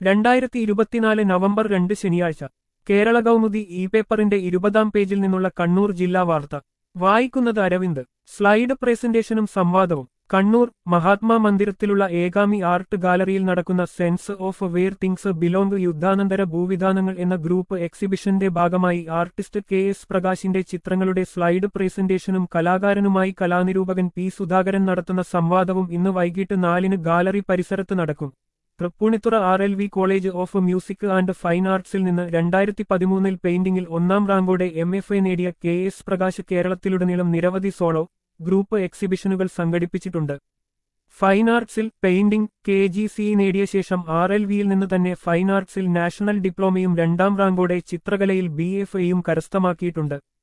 രണ്ടായിരത്തി ഇരുപത്തിനാല് നവംബർ രണ്ട് ശനിയാഴ്ച കേരള കൗമുദി ഇ പേപ്പറിന്റെ ഇരുപതാം പേജിൽ നിന്നുള്ള കണ്ണൂർ ജില്ലാ വാർത്ത വായിക്കുന്നത് അരവിന്ദ് സ്ലൈഡ് പ്രസന്റേഷനും സംവാദവും കണ്ണൂർ മഹാത്മാ മന്ദിരത്തിലുള്ള ഏകാമി ആർട്ട് ഗാലറിയിൽ നടക്കുന്ന sense of where things belong യുദ്ധാനന്തര ഭൂവിധാനങ്ങൾ എന്ന ഗ്രൂപ്പ് എക്സിബിഷന്റെ ഭാഗമായി ആർട്ടിസ്റ്റ് കെ എസ് പ്രകാശിന്റെ ചിത്രങ്ങളുടെ സ്ലൈഡ് പ്രസന്റേഷനും കലാകാരനുമായി കലാനിരൂപകൻ പി സുധാകരൻ നടത്തുന്ന സംവാദവും ഇന്ന് വൈകിട്ട് നാലിന് ഗാലറി പരിസരത്ത് നടക്കും Tripunithura R L V college of music and fine ആർട്സിൽ നിന്ന് രണ്ടായിരത്തി പതിമൂന്നിൽ പെയിന്റിംഗിൽ ഒന്നാം റാങ്കോടെ എം എഫ് എ നേടിയ കെ എസ് പ്രകാശ് കേരളത്തിലുടനീളം നിരവധി സോളോ ഗ്രൂപ്പ് എക്സിബിഷനുകൾ സംഘടിപ്പിച്ചിട്ടുണ്ട് ഫൈൻ ആർട്സിൽ പെയിന്റിംഗ് കെ ജി സി നേടിയ ശേഷം ആർ എൽ വിയിൽ നിന്ന് തന്നെ ഫൈൻ ആർട്സിൽ നാഷണൽ ഡിപ്ലോമയും രണ്ടാം റാങ്കോടെ ചിത്രകലയിൽ ബി എഫ് എയും കരസ്ഥമാക്കിയിട്ടുണ്ട്